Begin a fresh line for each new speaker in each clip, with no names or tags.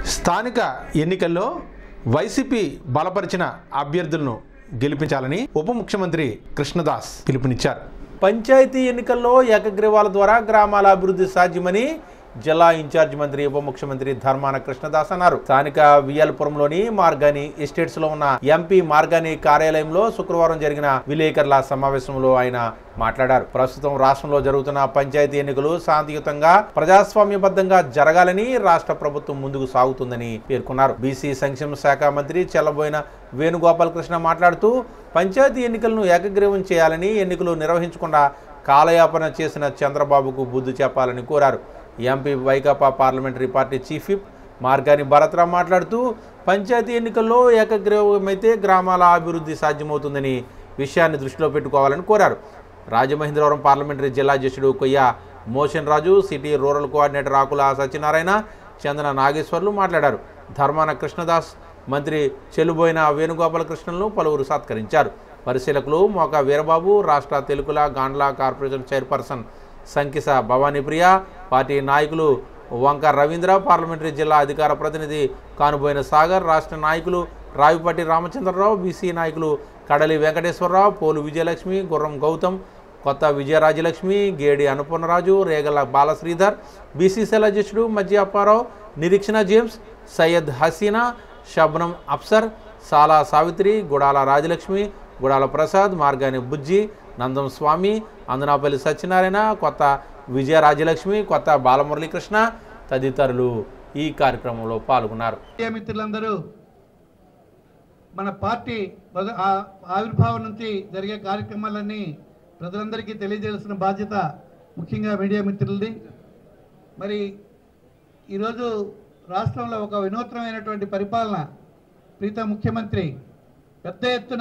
స్థానిక ఎన్నికల్లో వైసీపీ బలపరిచిన అభ్యర్థులను గెలిపించాలని ఉప ముఖ్యమంత్రి కృష్ణదాస్ పిలుపునిచ్చారు పంచాయతీ ఎన్నికల్లో ఏకగ్రీవాల ద్వారా గ్రామాల అభివృద్ధి సాధ్యమని జిల్లా ఇన్ఛార్జ్ మంత్రి ఉప ముఖ్యమంత్రి ధర్మాన కృష్ణదాస్ అన్నారు స్థానిక వియల్పురంలోని మార్గాని ఎస్టేట్స్ లో ఉన్న ఎంపీ మార్గాని కార్యాలయంలో శుక్రవారం జరిగిన విలేకరుల సమావేశంలో ఆయన మాట్లాడారు ప్రస్తుతం రాష్ట్రంలో జరుగుతున్న పంచాయతీ ఎన్నికలు శాంతియుతంగా ప్రజాస్వామ్యబద్ధంగా జరగాలని రాష్ట్ర ప్రభుత్వం ముందుకు సాగుతుందని పేర్కొన్నారు బీసీ సంక్షేమ శాఖ మంత్రి చెల్లబోయిన వేణుగోపాలకృష్ణ మాట్లాడుతూ పంచాయతీ ఎన్నికలను ఏకగ్రీవం చేయాలని ఎన్నికలు నిర్వహించకుండా కాలయాపన చేసిన చంద్రబాబుకు బుద్ధి చెప్పాలని కోరారు MP Vaikapa parliamentary party chief whip Margani Bharatram మాట్లాడుతూ పంచాయతీ ఎన్నికల్లో ఏకగ్రీవమైతే గ్రామాల అభివృద్ధి సాధ్యమవుతుందని విషయాన్ని దృష్టిలో పెట్టుకోవాలని కోరారు రాజమహేంద్రవరం పార్లమెంటరీ జిల్లా అధ్యక్షుడు Koyya Moshen Raju city rural coordinator Akula Satyanarayana Chandana Nageswarlu మాట్లాడారు ధర్మాన కృష్ణదాస్ మంత్రి చెల్లుబోయిన వేణుగోపాలకృష్ణను పలువురు సత్కరించారు పరిశీలకులు మోక వీరబాబు రాష్ట్ర తెలుగుల Gandla corporation chairperson Sankisa Bhavanipriya party నాయకులు వంక రవీంద్ర పార్లమెంటరీ జిల్లా అధికార ప్రతినిధి కానుబోయిన సాగర్ రాష్ట్ర నాయకులు రావిపట్టి రామచంద్రరావు బీసీ నాయకులు కడలి వెంకటేశ్వరరావు పోలు విజయలక్ష్మి గుర్రం గౌతమ్ కొత్త విజయరాజలక్ష్మి గేడి అనుపూర్ణరాజు రేగల బాలశ్రీధర్ బీసీసీఎల్ అధ్యక్షుడు మధ్య అప్పారావు నిరీక్షణ జేమ్స్ సయ్యద్ హసీనా షబ్నం అఫ్సర్ సాలా సావిత్రి గుడాల రాజలక్ష్మి గుడాల ప్రసాద్ మార్గాని బుజ్జి నందం స్వామి అందనాపల్లి సత్యనారాయణ కొత్త విజయ రాజలక్ష్మి కొత్త బాలమురళీకృష్ణ తదితరులు ఈ కార్యక్రమంలో పాల్గొన్నారు
మీడియా మిత్రులందరూ మన పార్టీ మొద- ఆ- ఆవిర్భావం నుంచి జరిగే కార్యక్రమాలన్నీ ప్రజలందరికీ తెలియజేయాల్సిన బాధ్యత ముఖ్యంగా మీడియా మిత్రులది మరి ఈరోజు రాష్ట్రంలో ఒక వినూత్నమైనటువంటి పరిపాలన ప్రీత ముఖ్యమంత్రి పెద్ద ఎత్తున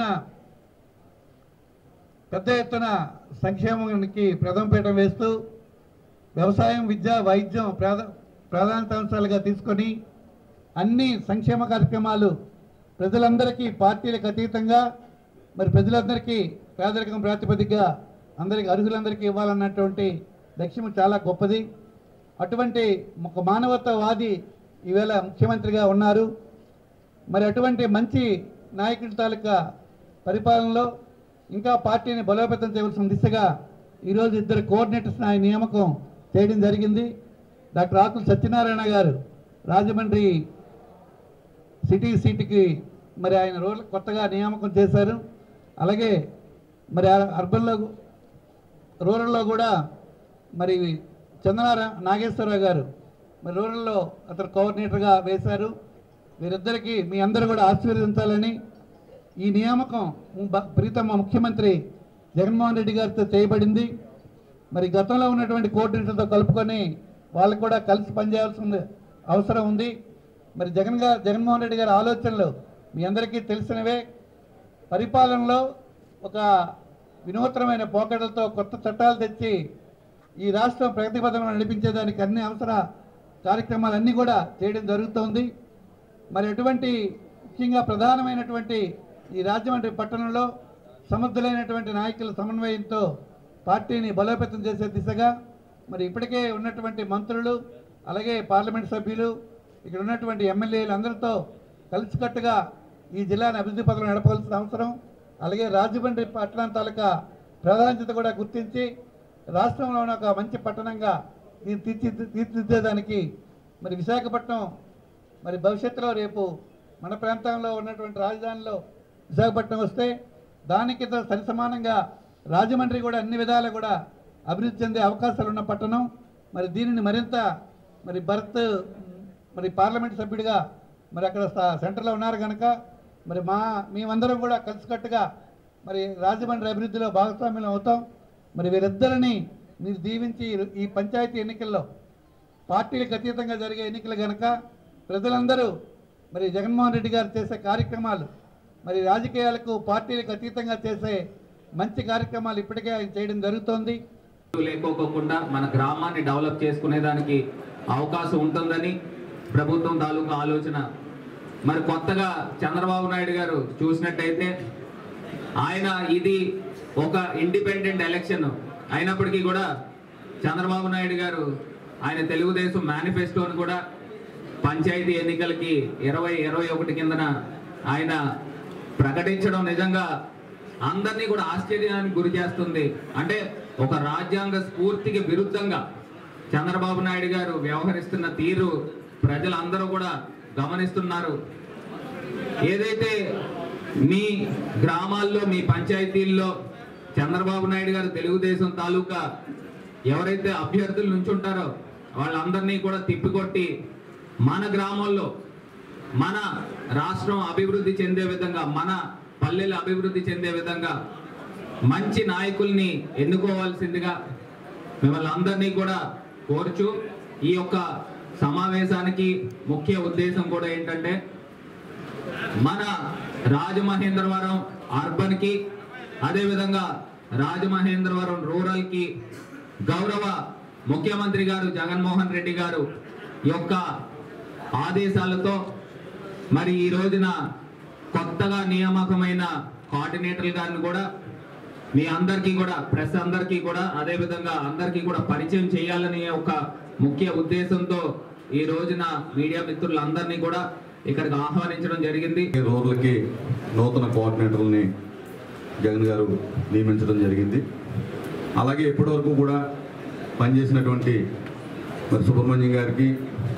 పెద్ద ఎత్తున సంక్షేమానికి ప్రథమపీఠం వేస్తూ వ్యవసాయం విద్య వైద్యం ప్రాధ ప్రాధాన్యత అంశాలుగా తీసుకొని అన్ని సంక్షేమ కార్యక్రమాలు ప్రజలందరికీ పార్టీలకు అతీతంగా మరి ప్రజలందరికీ పేదరికం ప్రాతిపదికగా అందరికీ అర్హులందరికీ ఇవ్వాలన్నటువంటి లక్ష్యం చాలా గొప్పది అటువంటి ఒక మానవతావాది ఈవేళ ముఖ్యమంత్రిగా ఉన్నారు మరి అటువంటి మంచి నాయకుడి తాలూకా పరిపాలనలో ఇంకా పార్టీని బలోపేతం చేయవలసిన దిశగా ఈరోజు ఇద్దరు కోఆర్డినేటర్స్ ఆయన నియామకం చేయడం జరిగింది డాక్టర్ ఆకుల సత్యనారాయణ గారు రాజమండ్రి సిటీ సీటుకి మరి ఆయన రోల్ కొత్తగా నియామకం చేశారు అలాగే మరి అర్- అర్బన్లో రూరల్లో కూడా మరి చందనార నాగేశ్వరరావు గారు మరి రూరల్లో అతను కోఆర్డినేటర్గా వేశారు వీరిద్దరికీ మీ అందరూ కూడా ఆశీర్వదించాలని ఈ నియామకం బ- ప్రీతమ ముఖ్యమంత్రి జగన్మోహన్ రెడ్డి గారితో చేయబడింది మరి గతంలో ఉన్నటువంటి కోఆర్డినేటర్తో కలుపుకొని వాళ్ళకు కూడా కలిసి పనిచేయాల్సిన అవసరం ఉంది మరి జగన్ గారు జగన్మోహన్ రెడ్డి గారి ఆలోచనలు మీ అందరికీ తెలిసినవే పరిపాలనలో ఒక వినూత్నమైన పోకడలతో కొత్త చట్టాలు తెచ్చి ఈ రాష్ట్రం ప్రగతి పథంలో నడిపించేదానికి అన్ని అవసర కార్యక్రమాలన్నీ కూడా చేయడం జరుగుతోంది మరి ఎటువంటి ముఖ్యంగా ప్రధానమైనటువంటి ఈ రాజమండ్రి పట్టణంలో సమర్థులైనటువంటి నాయకుల సమన్వయంతో పార్టీని బలోపేతం చేసే దిశగా మరి ఇప్పటికే ఉన్నటువంటి మంత్రులు అలాగే పార్లమెంట్ సభ్యులు ఇక్కడ ఉన్నటువంటి ఎమ్మెల్యేలు అందరితో కలిసికట్టుగా ఈ జిల్లాని అభివృద్ధి పథకం నడపవలసిన అవసరం అలాగే రాజమండ్రి పట్టణం తాలూకా ప్రాధాన్యత కూడా గుర్తించి రాష్ట్రంలో ఉన్న ఒక మంచి పట్టణంగా దీన్ని తీర్చి తీర్చిదిద్దేదానికి మరి విశాఖపట్నం మరి భవిష్యత్తులో రేపు మన ప్రాంతంలో ఉన్నటువంటి రాజధానిలో విశాఖపట్నం వస్తే దానికి తో సరి సమానంగా రాజమండ్రి కూడా అన్ని విధాలు కూడా అభివృద్ధి చెందే అవకాశాలు ఉన్న పట్టణం మరి దీనిని మరింత మరి భరత్ మరి పార్లమెంట్ సభ్యుడిగా మరి అక్కడ స- సెంటర్లో ఉన్నారు కనుక మరి మా మేమందరం కూడా కలిసికట్టుగా మరి రాజమండ్రి అభివృద్ధిలో భాగస్వామ్యం అవుతాం మరి వీరిద్దరిని మీరు దీవించి ఈ పంచాయతీ ఎన్నికల్లో పార్టీలకు అతీతంగా జరిగే ఎన్నికలు కనుక ప్రజలందరూ మరి జగన్మోహన్ రెడ్డి గారు చేసే కార్యక్రమాలు మరి రాజకీయాలకు పార్టీలకు అతీతంగా చేసే మంచి కార్యక్రమాలు ఇప్పటికే ఆయన చేయడం జరుగుతోంది
లేకోకుండా మన గ్రామాన్ని డెవలప్ చేసుకునేదానికి అవకాశం ఉంటుందని ప్రభుత్వం తాలూకు ఆలోచన మరి కొత్తగా చంద్రబాబు నాయుడు గారు చూసినట్టయితే ఆయన ఇది ఒక ఇండిపెండెంట్ ఎలక్షన్ అయినప్పటికీ కూడా చంద్రబాబు నాయుడు గారు ఆయన తెలుగుదేశం మేనిఫెస్టోని కూడా పంచాయతీ ఎన్నికలకి ఇరవై ఇరవై ఒకటి కిందన ఆయన ప్రకటించడం నిజంగా అందరినీ కూడా ఆశ్చర్యానికి గురి చేస్తుంది అంటే ఒక రాజ్యాంగ స్ఫూర్తికి విరుద్ధంగా చంద్రబాబు నాయుడు గారు వ్యవహరిస్తున్న తీరు ప్రజలందరూ కూడా గమనిస్తున్నారు ఏదైతే మీ గ్రామాల్లో మీ పంచాయతీల్లో చంద్రబాబు నాయుడు గారు తెలుగుదేశం తాలూకా ఎవరైతే అభ్యర్థులు నుంచుంటారో వాళ్ళందరినీ కూడా తిప్పికొట్టి మన గ్రామాల్లో మన రాష్ట్రం అభివృద్ధి చెందే విధంగా మన పల్లెలు అభివృద్ధి చెందే విధంగా మంచి నాయకుల్ని ఎన్నుకోవాల్సిందిగా మిమ్మల్ని అందరినీ కూడా కోరుచు ఈ యొక్క సమావేశానికి ముఖ్య ఉద్దేశం కూడా ఏంటంటే మన రాజమహేంద్రవరం అర్బన్ కి అదేవిధంగా రాజమహేంద్రవరం రూరల్ కి గౌరవ ముఖ్యమంత్రి గారు జగన్మోహన్ రెడ్డి గారు యొక్క ఆదేశాలతో మరి ఈ రోజున కొత్తగా నియామకమైన కోఆర్డినేటర్ గారిని కూడా మీ అందరికీ కూడా ప్రెస్ అందరికీ కూడా అదే విధంగా అందరికీ కూడా పరిచయం చేయాలనే ఒక ముఖ్య ఉద్దేశంతో ఈ రోజున మీడియా మిత్రులందరినీ కూడా ఇక్కడికి ఆహ్వానించడం జరిగింది
రూరల్కి నూతన కోఆర్డినేటర్లని జగన్ గారు నియమించడం జరిగింది అలాగే ఇప్పటివరకు కూడా పనిచేసినటువంటి మరి సుబ్రహ్మణ్యం గారికి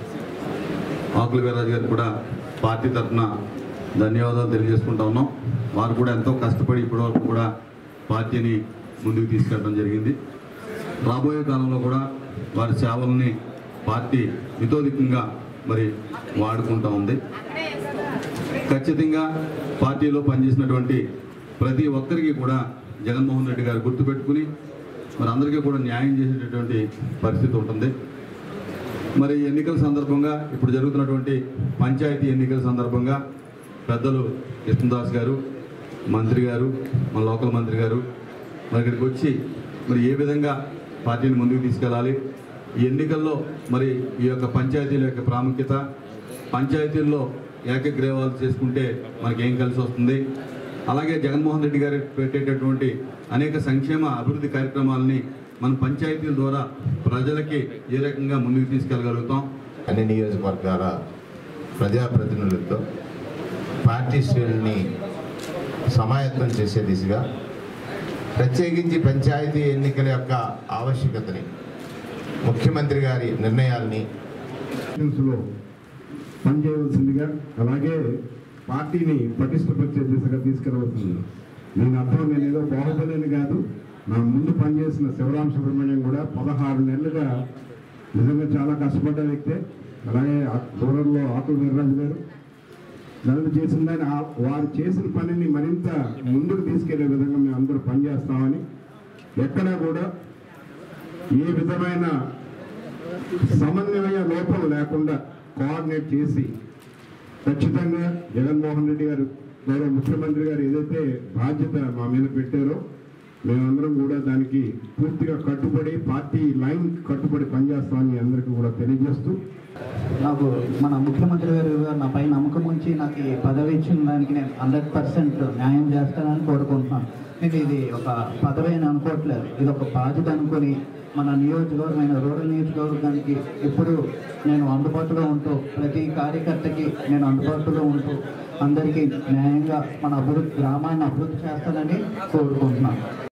ఆకుల వీర్రాజు గారికి కూడా పార్టీ తరఫున ధన్యవాదాలు తెలియజేసుకుంటా ఉన్నాం వారు కూడా ఎంతో కష్టపడి ఇప్పటివరకు కూడా పార్టీని ముందుకు తీసుకెళ్ళడం జరిగింది రాబోయే కాలంలో కూడా వారి సేవల్ని పార్టీ మితోధికంగా మరి వాడుకుంటా ఉంది ఖచ్చితంగా పార్టీలో పనిచేసినటువంటి ప్రతి ఒక్కరికి కూడా జగన్మోహన్ రెడ్డి గారు గుర్తుపెట్టుకుని మరి అందరికీ కూడా న్యాయం చేసేటటువంటి పరిస్థితి ఉంటుంది మరి ఎన్నికల సందర్భంగా ఇప్పుడు జరుగుతున్నటువంటి పంచాయతీ ఎన్నికల సందర్భంగా పెద్దలు కృష్ణదాస్ గారు మంత్రి గారు మన లోకల్ మంత్రి గారు మరి ఇక్కడికి వచ్చి మరి ఏ విధంగా పార్టీని ముందుకు తీసుకెళ్ళాలి ఈ ఎన్నికల్లో మరి ఈ యొక్క పంచాయతీల యొక్క ప్రాముఖ్యత పంచాయతీల్లో ఏకగ్రీవాలు చేసుకుంటే మనకి ఏం కలిసి వస్తుంది అలాగే జగన్మోహన్ రెడ్డి గారు పెట్టేటటువంటి అనేక సంక్షేమ అభివృద్ధి కార్యక్రమాలని మన పంచాయతీల ద్వారా ప్రజలకి ఏ రకంగా ముందుకు తీసుకెళ్ళగలుగుతాం
అన్ని నియోజకవర్గాల ప్రజాప్రతినిధులతో పార్టీ శ్రేణుల్ని సమాయత్తం చేసే దిశగా ప్రత్యేకించి పంచాయతీ ఎన్నికల యొక్క ఆవశ్యకతని ముఖ్యమంత్రి గారి నిర్ణయాల్ని
లో పనిచేయవలసిందిగా అలాగే పార్టీని పటిష్టపరిచే దిశగా తీసుకెళ్ళవలసింది నేను అర్థం నేను ఏదో బాహుబలిని కాదు నా ముందు పనిచేసిన శివరాం సుబ్రహ్మణ్యం కూడా పదహారు నెలలుగా నిజంగా చాలా కష్టపడ్డ వ్యక్తే అలాగే ఆ- రూరల్లో ఆకుల వీర్రాజు గారు నన్ను చేసిన దాన్ని ఆ- వారు చేసిన పనిని మరింత ముందుకు తీసుకెళ్లే విధంగా మేము అందరూ పనిచేస్తామని ఎక్కడా కూడా ఏ విధమైన సమన్వయ లోపం లేకుండా కోఆర్డినేట్ చేసి ఖచ్చితంగా జగన్మోహన్ రెడ్డి గారు గౌరవ ముఖ్యమంత్రి గారు ఏదైతే బాధ్యత మా మీద పెట్టారో మేమందరం కూడా దానికి పూర్తిగా కట్టుబడి పార్టీ లైన్ కట్టుబడి పనిచేస్తామని అందరికీ కూడా తెలియజేస్తూ
నాకు మన ముఖ్యమంత్రి గారు నా పై నమ్మకం ఉంచి నాకు ఈ పదవి ఇచ్చిన దానికి నేను హండ్రెడ్ పర్సెంట్ న్యాయం చేస్తానని కోరుకుంటున్నాను నేను ఇది ఒక పదవి అని అనుకోవట్లేదు ఇది ఒక బాధ్యత అనుకొని మన నియోజకవర్గమైన రూరల్ నియోజకవర్గానికి ఎప్పుడు నేను అందుబాటులో ఉంటూ ప్రతి కార్యకర్తకి నేను అందుబాటులో ఉంటూ అందరికీ న్యాయంగా మన అభివృద్ధి గ్రామాన్ని అభివృద్ధి చేస్తానని కోరుకుంటున్నాను